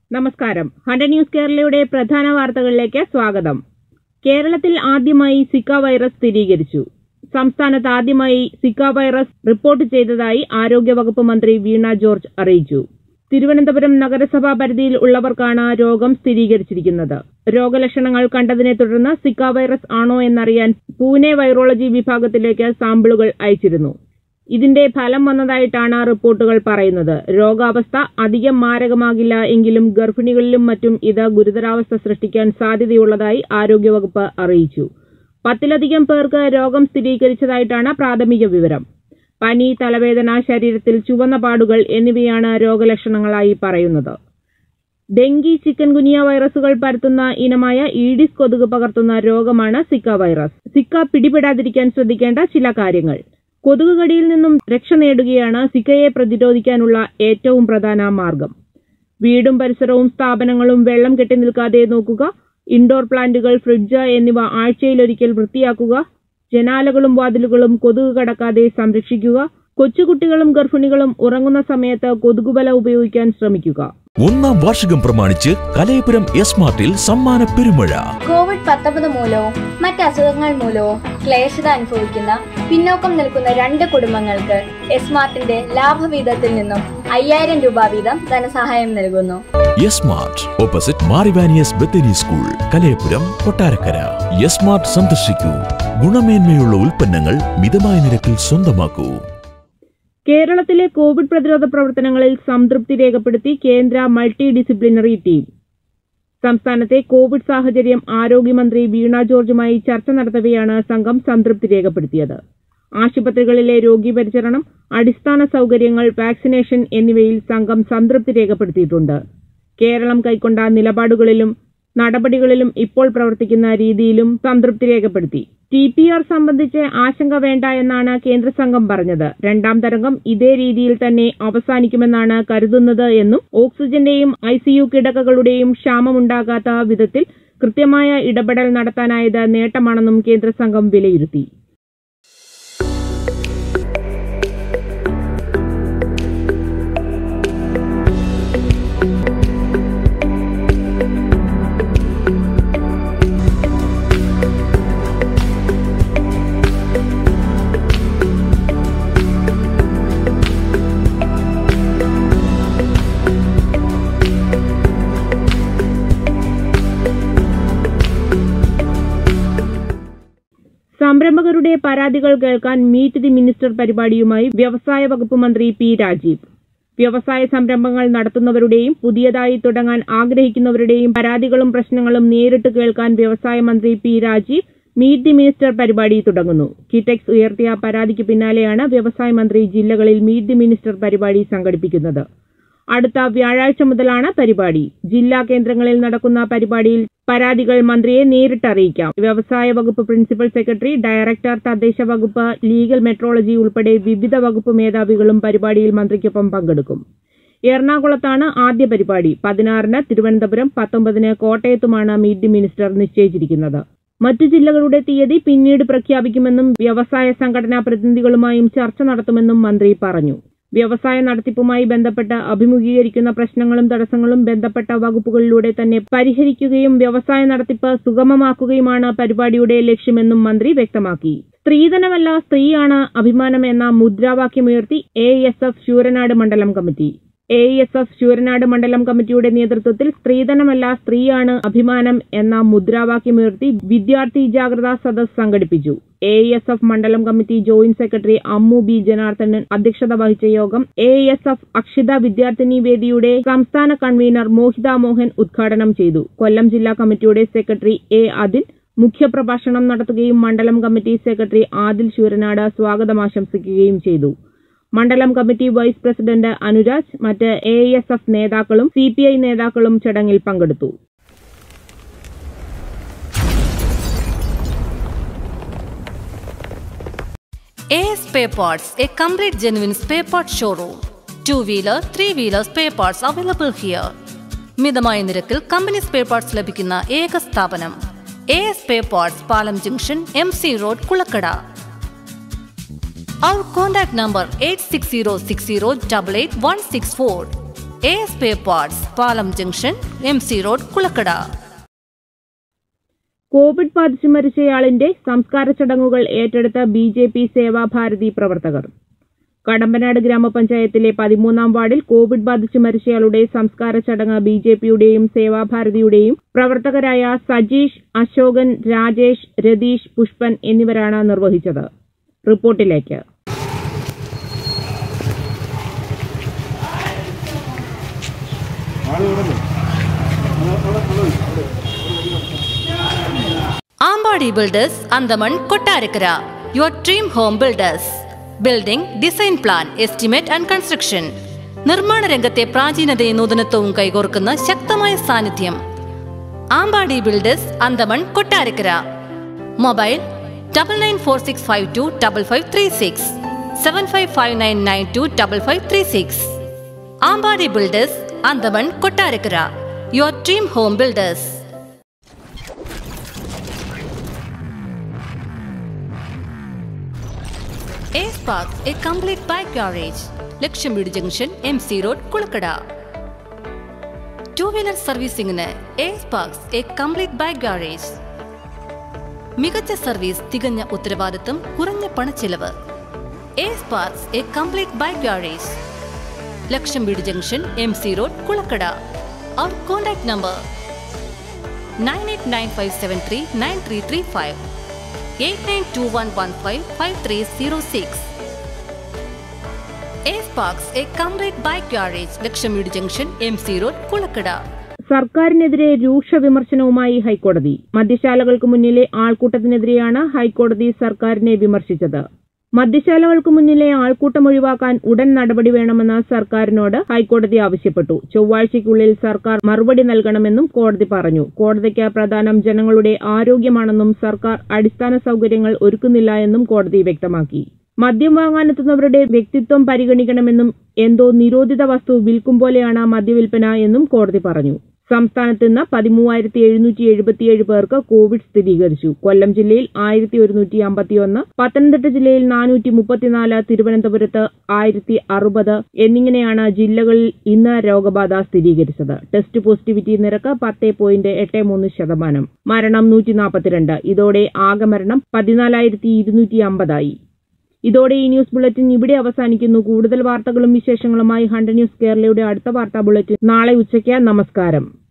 നമസ്കാരം hundred news കേരളയുടെ പ്രധാന വാർത്തകളിലേക്ക് സ്വാഗതം കേരളത്തിൽ ആദ്യമായി സിക്ക വൈറസ് സ്ഥിരീകരിച്ചു സംസ്ഥാനത്ത് ആദ്യമായി സിക്ക വൈറസ് റിപ്പോർട്ട് ചെയ്തതായി ആരോഗ്യവകുപ്പ് മന്ത്രി വീണ ജോർജ് അറിയിച്ചു തിരുവനന്തപുരം നഗരസഭാ പരിധിയിൽ ഉള്ളവർക്കാണ് രോഗം സ്ഥിരീകരിച്ചിരിക്കുന്നത് രോഗലക്ഷണങ്ങൾ കണ്ടതിനെ തുടർന്ന് സിക്ക വൈറസ് ആണോ എന്നറിയാൻ പൂനെ വൈറോളജി വിഭാഗത്തിലേക്ക് സാമ്പിളുകൾ അയച്ചിരുന്നു ഇതിന്റെ ഫലം വന്നതായിട്ടാണ് റിപ്പോർട്ടുകൾ പറയുന്നത് രോഗാവസ്ഥ അധികം മാരകമാകില്ല എങ്കിലും ഗർഭിണികളിലും മറ്റും ഇത് ഗുരുതരാവസ്ഥ സൃഷ്ടിക്കാൻ സാധ്യതയുള്ളതായി ആരോഗ്യവകുപ്പ് അറിയിച്ചു പത്തിലധികം പേർക്ക് രോഗം സ്ഥിരീകരിച്ചതായിട്ടാണ് പ്രാഥമിക വിവരം പനി തലവേദന ശരീരത്തിൽ ചുവന്ന പാടുകൾ എന്നിവയാണ് രോഗലക്ഷണങ്ങളായി പറയുന്നത് ഡെങ്കി ചിക്കൻ ഗുനിയ വൈറസുകൾ പരത്തുന്ന ഇനമായ ഈഡിസ് കൊതുക് പകർത്തുന്ന രോഗമാണ് സിക്ക വൈറസ് സിക്ക പിടിപെടാതിരിക്കാൻ ശ്രദ്ധിക്കേണ്ട ചില കാര്യങ്ങൾ കൊതുക് കടിയിൽ നിന്നും രക്ഷ നേടുകയാണ് സിക്കയെ പ്രതിരോധിക്കാനുള്ള ഏറ്റവും പ്രധാന മാർഗം വീടും പരിസരവും സ്ഥാപനങ്ങളും വെള്ളം കെട്ടി നിൽക്കാതെ നോക്കുക ഇൻഡോർ പ്ലാന്റുകൾ ഫ്രിഡ്ജ് എന്നിവ ആഴ്ചയിലൊരിക്കൽ വൃത്തിയാക്കുക ജനാലകളും വാതിലുകളും കൊതുക് കടക്കാതെ സംരക്ഷിക്കുക കൊച്ചുകുട്ടികളും ഗർഭിണികളും ഉറങ്ങുന്ന സമയത്ത് കൊതുകുബല ഉപയോഗിക്കാൻ ശ്രമിക്കുക ഒന്നാം വാർഷികം പ്രമാണിച്ച് കലയപുരം എസ് മാർട്ടിൽ സമ്മാന പെരുമഴ കോവിഡ് പത്തൊമ്പത് മൂലവും മറ്റ് അസുഖങ്ങൾ മൂലവും ക്ലേശത അനുഭവിക്കുന്ന പിന്നോക്കം നിൽക്കുന്ന രണ്ട് കുടുംബങ്ങൾക്ക് എസ്മാർട്ടിന്റെ ലാഭവീതത്തിൽ നിന്നും അയ്യായിരം രൂപ വീതം ധനസഹായം നൽകുന്നു എസ് മാർട്ട് ഓപ്പോസിറ്റ് മാറിവാനിയസ് Bathery school Kalayapuram Kottarakkara S mart സന്ദർശിക്കൂ ഗുണമേന്മയുള്ള ഉൽപ്പന്നങ്ങൾ മിതമായ നിരക്കിൽ സ്വന്തമാക്കൂ കേരളത്തിലെ കോവിഡ് പ്രതിരോധ പ്രവർത്തനങ്ങളിൽ സംതൃപ്തി രേഖപ്പെടുത്തി കേന്ദ്ര മൾട്ടി ഡിസിപ്ലിനറി ടീം സംസ്ഥാനത്തെ കോവിഡ് സാഹചര്യം ആരോഗ്യമന്ത്രി വീണ ജോർജുമായി ചർച്ച നടത്തവെയാണ് സംഘം സംതൃപ്തി രേഖപ്പെടുത്തിയത് ആശുപത്രികളിലെ രോഗി പരിചരണം അടിസ്ഥാന സൗകര്യങ്ങൾ വാക്സിനേഷൻ എന്നിവയിൽ സംഘം സംതൃപ്തി രേഖപ്പെടുത്തിയിട്ടുണ്ട് കേരളം കൈക്കൊണ്ട നിലപാടുകളിലും നടപടികളിലും ഇപ്പോൾ പ്രവർത്തിക്കുന്ന രീതിയിലും സംതൃപ്തി രേഖപ്പെടുത്തി ടി പി ആർ സംബന്ധിച്ച് ആശങ്ക വേണ്ട എന്നാണ് കേന്ദ്ര സംഘം പറഞ്ഞത് രണ്ടാം തരംഗം ഇതേ രീതിയിൽ തന്നെ അവസാനിക്കുമെന്നാണ് കരുതുന്നത് എന്നും ഓക്സിജന്റെയും ഐ സിയു കിടക്കകളുടെയും ക്ഷാമമുണ്ടാകാത്ത വിധത്തിൽ കൃത്യമായ ഇടപെടൽ നടത്താനായത് നേട്ടമാണെന്നും കേന്ദ്ര സംഘം വിലയിരുത്തി സംരംഭകരുടെ പരാതികൾ കേൾക്കാൻ മീറ്റ് ദി മിനിസ്റ്റർ പരിപാടിയുമായി വ്യവസായ വകുപ്പ് മന്ത്രി പി രാജീവ് വ്യവസായ സംരംഭങ്ങൾ നടത്തുന്നവരുടെയും പുതിയതായി തുടങ്ങാൻ ആഗ്രഹിക്കുന്നവരുടെയും പരാതികളും പ്രശ്നങ്ങളും നേരിട്ട് കേൾക്കാൻ വ്യവസായ മന്ത്രി P Rajeev meet the minister പരിപാടി തുടങ്ങുന്നു കിറ്റെക്സ് ഉയർത്തിയ പരാതിക്ക് പിന്നാലെയാണ് വ്യവസായ മന്ത്രി ജില്ലകളിൽ മീറ്റ് ദി മിനിസ്റ്റർ പരിപാടി സംഘടിപ്പിക്കുന്നത് അടുത്ത വ്യാഴാഴ്ച മുതലാണ് പരിപാടി ജില്ലാ കേന്ദ്രങ്ങളിൽ നടക്കുന്ന പരിപാടിയിൽ പരാതികൾ മന്ത്രിയെ നേരിട്ട് അറിയിക്കാം വ്യവസായ വകുപ്പ് പ്രിൻസിപ്പൽ സെക്രട്ടറി ഡയറക്ടർ തദ്ദേശ വകുപ്പ് ലീഗൽ മെട്രോളജി ഉൾപ്പെടെ വിവിധ വകുപ്പ് മേധാവികളും പരിപാടിയിൽ മന്ത്രിക്കൊപ്പം പങ്കെടുക്കും എറണാകുളത്താണ് ആദ്യ പരിപാടി പതിനാറിന് തിരുവനന്തപുരം പത്തൊമ്പതിന് കോട്ടയത്തുമാണ് മീറ്റ് ദി മിനിസ്റ്റർ നിശ്ചയിച്ചിരിക്കുന്നത് മറ്റു ജില്ലകളുടെ തീയതി പിന്നീട് പ്രഖ്യാപിക്കുമെന്നും വ്യവസായ സംഘടനാ പ്രതിനിധികളുമായും ചർച്ച നടത്തുമെന്നും മന്ത്രി പറഞ്ഞു വ്യവസായ നടത്തിപ്പുമായി ബന്ധപ്പെട്ട് അഭിമുഖീകരിക്കുന്ന പ്രശ്നങ്ങളും തടസ്സങ്ങളും ബന്ധപ്പെട്ട വകുപ്പുകളിലൂടെ തന്നെ പരിഹരിക്കുകയും വ്യവസായ നടത്തിപ്പ് സുഗമമാക്കുകയുമാണ് പരിപാടിയുടെ ലക്ഷ്യമെന്നും മന്ത്രി വ്യക്തമാക്കി സ്ത്രീധനമല്ല സ്ത്രീയാണ് അഭിമാനം എന്ന മുദ്രാവാക്യമുയർത്തി എ എസ് എഫ് ശൂരനാട് മണ്ഡലം committee A S F Sooranad മണ്ഡലം കമ്മിറ്റിയുടെ നേതൃത്വത്തിൽ സ്ത്രീധനമല്ല സ്ത്രീയാണ് അഭിമാനം എന്ന മുദ്രാവാക്യമുയർത്തി വിദ്യാർത്ഥി ജാഗ്രതാ സദസ് സംഘടിപ്പിച്ചു എ എസ് എഫ് മണ്ഡലം committee joint secretary Ammu B Janardhanan അധ്യക്ഷത വഹിച്ച യോഗം എ എസ് എഫ് അക്ഷിത വിദ്യാർത്ഥിനി വേദിയുടെ സംസ്ഥാന കൺവീനർ മോഹിത മോഹൻ ഉദ്ഘാടനം ചെയ്തു കൊല്ലം ജില്ലാ കമ്മിറ്റിയുടെ സെക്രട്ടറി എ അതിൽ മുഖ്യപ്രഭാഷണം നടത്തുകയും മണ്ഡലം കമ്മിറ്റി സെക്രട്ടറി ആദിൽ ശൂരനാട് സ്വാഗതം ആശംസിക്കുകയും ചെയ്തു മണ്ഡലം കമ്മിറ്റി വൈസ് പ്രസിഡന്റ് അനുരാജ് മറ്റ് എ എസ് എഫ് നേതാക്കളും സി പി ഐ നേതാക്കളും ചടങ്ങിൽ പങ്കെടുത്തു AS Spare Parts, a complete genuine spare parts showroom. Two wheeler, three wheeler spare parts available here. മിതമായ നിരക്കിൽ കമ്പനി സ്പെയർ പാർട്സ് ലഭിക്കുന്ന ഏക സ്ഥാപനം A S spare parts Palam junction M C road Kulakkada our contact number eight six zero six zero double eight one six four A spare parts Palam junction M C road Kulakkada Covid ബാധിച്ച് മരിച്ചയാളിന്റെ സംസ്കാര ചടങ്ങുകൾ ഏറ്റെടുത്ത B J P Seva Bharati പ്രവർത്തകർ കടമ്പനാട് ഗ്രാമപഞ്ചായത്തിലെ പതിമൂന്നാം വാർഡിൽ Covid ബാധിച്ച് മരിച്ചയാളുടെ സംസ്കാര ചടങ്ങ് ബി ജെ പിയുടെയും സേവാഭാരതിയുടെയും പ്രവർത്തകരായ സജീഷ് അശോകൻ രാജേഷ് രതീഷ് പുഷ്പൻ എന്നിവരാണ് നിർവഹിച്ചത് റിപ്പോർട്ടിലേക്ക് Ambadi builders Anthaman Kottarakkara your dream home builders building design plan estimate and construction നിർമ്മാണ രംഗത്തെ പ്രാചീനതയും നൂതനത്വവും കൈകോർക്കുന്ന ശക്തമായ സാന്നിധ്യം Ambadi builders Anthaman Kottarakkara mobile double nine four six five two double five three six seven five five nine nine two double five three six Ambadi builders Anthaman Kottarakkara your dream home builders A spark A complete bike garage ലക്ഷ്യം വീട് junction M C road Kulakkada two wheeler സർവീസിംഗിന് A sparks A complete bike garage മികച്ച service തികഞ്ഞ ഉത്തരവാദിത്വം കുറഞ്ഞ പണച്ചെലവ് A sparks A complete bike garage ലക്ഷ്യം വീട് junction M C road Kulakkada our contact number nine eight nine five seven three nine three three five eight nine two one one five five three zero six A sparks A complete bike garage ലക്ഷ്മീട് junction M C road Kulakkada സർക്കാരിനെതിരെ രൂക്ഷ വിമർശനവുമായി ഹൈക്കോടതി മദ്യശാലകൾക്ക് മുന്നിലെ ആൾക്കൂട്ടത്തിനെതിരെയാണ് ഹൈക്കോടതി സർക്കാരിനെ വിമർശിച്ചത് മദ്യശാലകൾക്ക് മുന്നിലെ ആൾക്കൂട്ടം ഒഴിവാക്കാൻ ഉടൻ നടപടി വേണമെന്ന് സർക്കാരിനോട് ഹൈക്കോടതി ആവശ്യപ്പെട്ടു ചൊവ്വാഴ്ചയ്ക്കുള്ളിൽ സർക്കാർ മറുപടി നൽകണമെന്നും കോടതി പറഞ്ഞു കോടതിക്ക് പ്രധാനം ജനങ്ങളുടെ ആരോഗ്യമാണെന്നും സർക്കാർ അടിസ്ഥാന സൗകര്യങ്ങൾ ഒരുക്കുന്നില്ല എന്നും കോടതി വ്യക്തമാക്കി മദ്യം വാങ്ങാനെത്തുന്നവരുടെ വ്യക്തിത്വം പരിഗണിക്കണമെന്നും എന്തോ നിരോധിത വസ്തു വിൽക്കും പോലെയാണ് മദ്യവിൽപ്പന എന്നും കോടതി പറഞ്ഞു സംസ്ഥാനത്ത് ഇന്ന് പതിമൂവായിരത്തി എഴുന്നൂറ്റി എഴുപത്തിയേഴ് പേർക്ക് കോവിഡ് സ്ഥിരീകരിച്ചു കൊല്ലം ജില്ലയിൽ ആയിരത്തി ഒരുന്നൂറ്റി അമ്പത്തിയൊന്ന് പത്തനംതിട്ട ജില്ലയിൽ നാനൂറ്റി മുപ്പത്തിനാല് തിരുവനന്തപുരത്ത് ആയിരത്തി അറുപത് എന്നിങ്ങനെയാണ് ജില്ലകളിൽ ഇന്ന് രോഗബാധ സ്ഥിരീകരിച്ചത് ടെസ്റ്റ് പോസിറ്റിവിറ്റി നിരക്ക് പത്ത് പോയിന്റ് എട്ട് മൂന്ന് ശതമാനം മരണം നൂറ്റി നാൽപ്പത്തിരണ്ട് ഇതോടെ ആകെ മരണം പതിനാലായിരത്തി ഇരുന്നൂറ്റി അമ്പതായി ഇതോടെ ഈ ന്യൂസ് ബുള്ളറ്റിൻ ഇവിടെ അവസാനിക്കുന്നു കൂടുതൽ വാർത്തകളും വിശേഷങ്ങളുമായി ഹണ്ട് ന്യൂസ് കേരളയുടെ അടുത്ത വാർത്താ ബുള്ളറ്റിൻ നാളെ ഉച്ചയ്ക്ക് നമസ്കാരം